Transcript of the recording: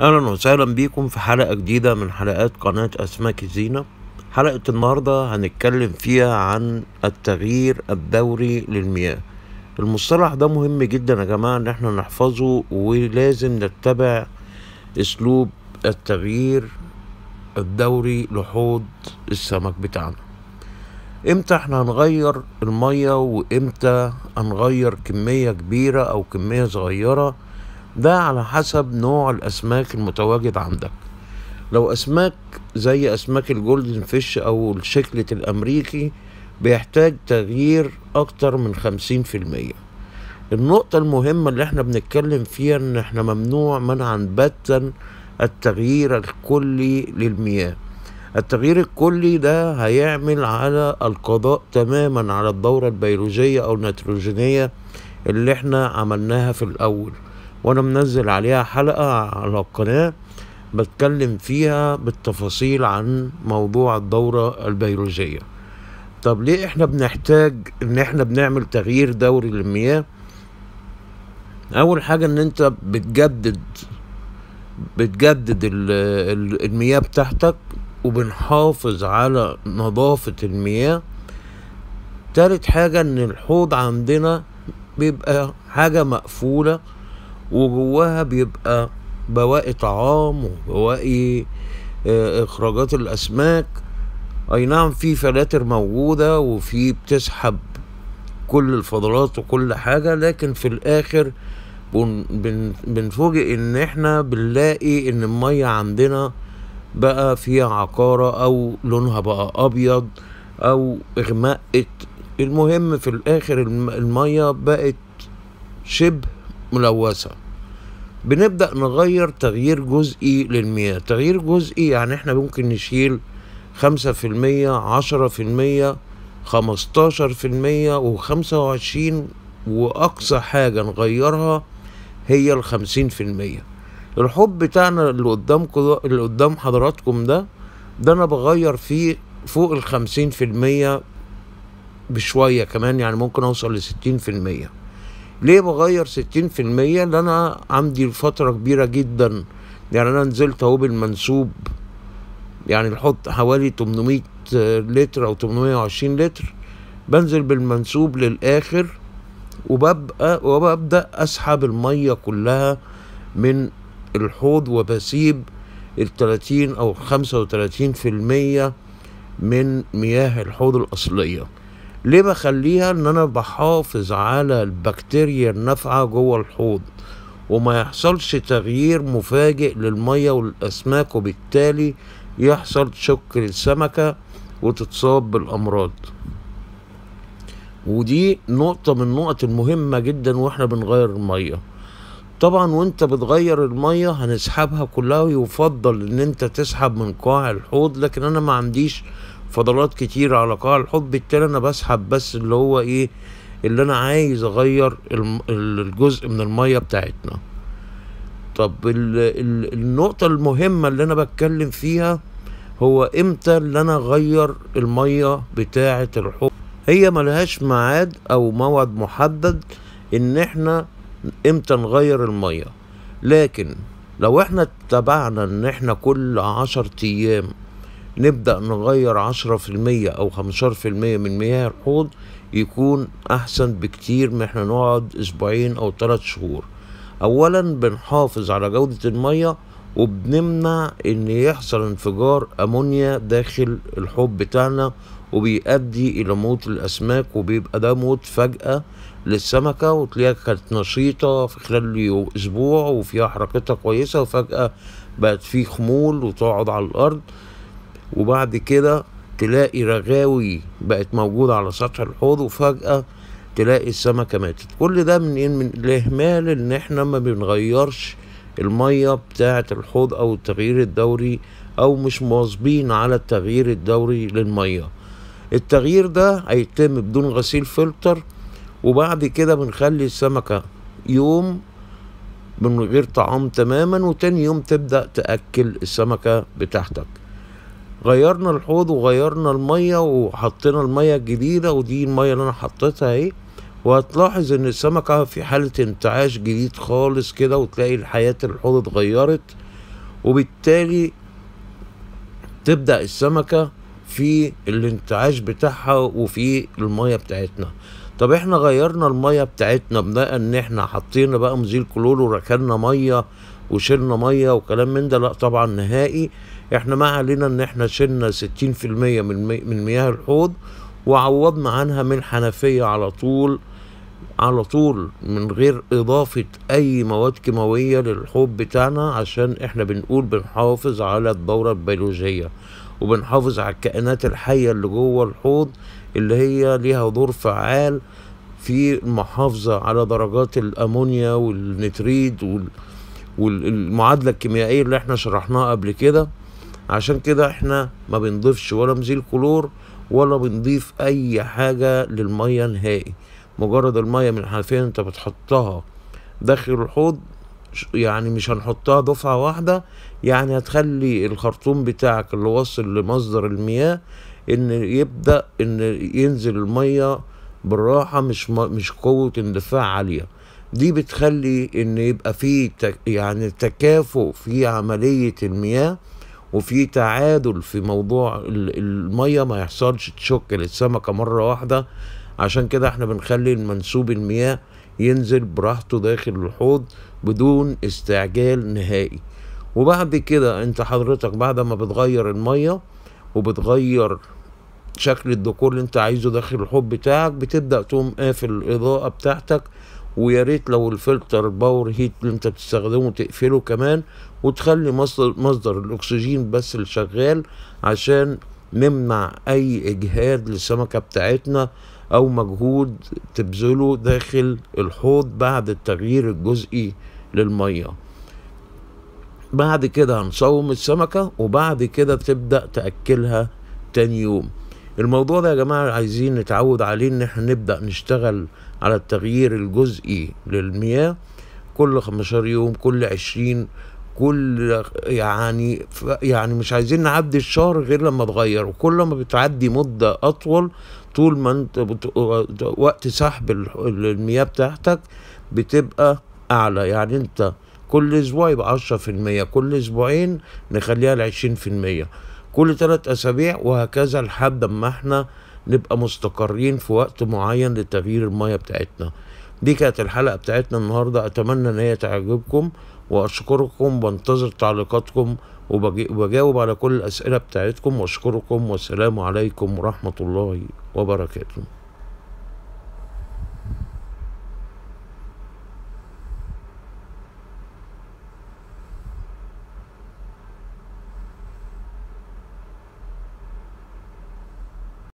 اهلا وسهلا بيكم في حلقة جديدة من حلقات قناة اسماك الزينة حلقة النهاردة هنتكلم فيها عن التغيير الدوري للمياه المصطلح ده مهم جدا يا جماعة ان احنا نحفظه ولازم نتبع اسلوب التغيير الدوري لحوض السمك بتاعنا امتى احنا هنغير المية وامتى هنغير كمية كبيرة او كمية صغيرة ده على حسب نوع الاسماك المتواجد عندك لو اسماك زي اسماك الجولدن فيش او الشكلة الامريكي بيحتاج تغيير اكتر من خمسين في المية النقطة المهمة اللي احنا بنتكلم فيها ان احنا ممنوع منعا باتا التغيير الكلي للمياه التغيير الكلي ده هيعمل على القضاء تماما على الدورة البيولوجية او النيتروجينية اللي احنا عملناها في الاول وانا منزل عليها حلقة على القناة بتكلم فيها بالتفاصيل عن موضوع الدورة البيولوجية طب ليه احنا بنحتاج ان احنا بنعمل تغيير دوري للمياه اول حاجة ان انت بتجدد بتجدد ال- ال- المياه بتاعتك وبنحافظ على نظافة المياه تالت حاجة ان الحوض عندنا بيبقى حاجة مقفولة وجواها بيبقى بواقي طعام وبواقي آه، اخراجات الاسماك اي نعم في فلاتر موجودة وفي بتسحب كل الفضلات وكل حاجة لكن في الاخر بن بن بنفوجئ ان احنا بنلاقي ان المية عندنا بقى فيها عقارة او لونها بقى ابيض او اغمقت المهم في الاخر الم- المية بقت شبه ملوثة بنبدأ نغير تغيير جزئي للمياه تغيير جزئي يعني احنا ممكن نشيل خمسة في المية عشرة في المية خمستاشر في المية وخمسة وعشرين وأقصى حاجة نغيرها هي الخمسين في المية الحب بتاعنا اللي قدامكم ده اللي قدام حضراتكم ده ده أنا بغير فيه فوق الخمسين في المية بشوية كمان يعني ممكن أوصل لستين في المية ليه بغير ستين في المية لأن أنا عندي فترة كبيرة جدا يعني أنا نزلت أهو بالمنسوب يعني نحط حوالي 800 لتر أو 820 لتر بنزل بالمنسوب للآخر وببقى وببدأ أسحب المية كلها من الحوض وبسيب التلاتين أو خمسة وتلاتين في المية من مياه الحوض الأصلية ليه بخليها ان انا بحافظ على البكتيريا النافعة جوه الحوض وما يحصلش تغيير مفاجئ للمية والاسماك وبالتالي يحصل شك للسمكة وتتصاب بالامراض ودي نقطة من النقط المهمة جدا واحنا بنغير المية طبعا وانت بتغير المية هنسحبها كلها ويفضل ان انت تسحب من قاع الحوض لكن انا ما عنديش فضلات كتير على قاع الحوض بالتالي انا بسحب بس اللي هو ايه اللي انا عايز اغير الم- الجزء من المية بتاعتنا طب ال ال النقطة المهمة اللي انا بتكلم فيها هو امتى اللي انا اغير المية بتاعة الحوض هي ملهاش ميعاد او موعد محدد ان احنا امتى نغير المية لكن لو احنا اتبعنا ان احنا كل عشر ايام نبدأ نغير عشرة في المية أو خمستاشر في المية من مياه الحوض يكون أحسن بكتير من احنا نقعد أسبوعين أو ثلاث شهور أولا بنحافظ على جودة المية وبنمنع إن يحصل انفجار أمونيا داخل الحوض بتاعنا وبيؤدي إلى موت الأسماك وبيبقى ده موت فجأة للسمكة وتلاقيها كانت نشيطة في خلال يو- أسبوع وفيها حركتها كويسة وفجأة بقت في خمول وتقعد على الأرض وبعد كده تلاقي رغاوي بقت موجودة على سطح الحوض وفجأة تلاقي السمكة ماتت كل ده من إيه؟ من الإهمال إن إحنا ما بنغيرش المية بتاعة الحوض أو التغيير الدوري أو مش مواظبين على التغيير الدوري للمية التغيير ده هيتم بدون غسيل فلتر وبعد كده بنخلي السمكة يوم من غير طعام تماما وتاني يوم تبدأ تأكل السمكة بتاعتك غيرنا الحوض وغيرنا المية وحطينا المية الجديدة ودي المية اللي انا حطيتها اهي وهتلاحظ ان السمكة في حالة انتعاش جديد خالص كده وتلاقي حياة الحوض اتغيرت وبالتالي تبدأ السمكة في الانتعاش بتاعها وفي المية بتاعتنا طب احنا غيرنا المية بتاعتنا بناء ان احنا حطينا بقى مزيل كلور وركننا مية وشلنا مية وكلام من ده لا طبعا نهائي احنا ما علينا ان احنا شلنا ستين في المية من, مي من مياه الحوض وعوضنا عنها من حنفية على طول على طول من غير إضافة أي مواد كيماوية للحوض بتاعنا عشان إحنا بنقول بنحافظ على الدورة البيولوجية وبنحافظ على الكائنات الحية اللي جوه الحوض اللي هي ليها دور فعال في المحافظة على درجات الأمونيا والنتريد وال... والمعادلة الكيميائية اللي احنا شرحناها قبل كده عشان كده احنا ما بنضيفش ولا مزيل كلور ولا بنضيف أي حاجة للمية نهائي مجرد المية من الحنفية انت بتحطها داخل الحوض يعني مش هنحطها دفعة واحدة يعني هتخلي الخرطوم بتاعك اللي واصل لمصدر المياه ان يبدأ ان ينزل المية بالراحة مش مش قوة اندفاع عالية دي بتخلي ان يبقى في تك يعني تكافؤ في عملية المياه وفي تعادل في موضوع المية ما يحصلش تشك للسمكة مرة واحدة عشان كده احنا بنخلي المنسوب المياه ينزل براحته داخل الحوض بدون استعجال نهائي وبعد كده انت حضرتك بعد ما بتغير المية وبتغير شكل الديكور اللي انت عايزه داخل الحوض بتاعك بتبدأ تقوم قافل الإضاءة بتاعتك ويا ريت لو الفلتر باور هيت اللي انت بتستخدمه تقفله كمان وتخلي مصدر, مصدر الاكسجين بس اللي شغال عشان نمنع اي اجهاد للسمكة بتاعتنا او مجهود تبذله داخل الحوض بعد التغيير الجزئي للمية بعد كده هنصوم السمكة وبعد كده تبدأ تأكلها تاني يوم الموضوع ده يا جماعة عايزين نتعود عليه ان احنا نبدأ نشتغل على التغيير الجزئي للمياه كل 15 يوم كل 20 كل يعني يعني مش عايزين نعدي الشهر غير لما تغير وكل ما بتعدي مدة أطول طول ما انت بت... وقت سحب المياه بتاعتك بتبقى أعلى يعني انت كل أسبوع يبقى عشرة في المية كل أسبوعين نخليها لعشرين في المية كل ثلاث أسابيع وهكذا لحد ما احنا نبقى مستقرين في وقت معين لتغيير المية بتاعتنا دي كانت الحلقة بتاعتنا النهاردة أتمنى إن هي تعجبكم وأشكركم وانتظر تعليقاتكم وبجاوب على كل الأسئلة بتاعتكم وأشكركم والسلام عليكم ورحمة الله وبركاته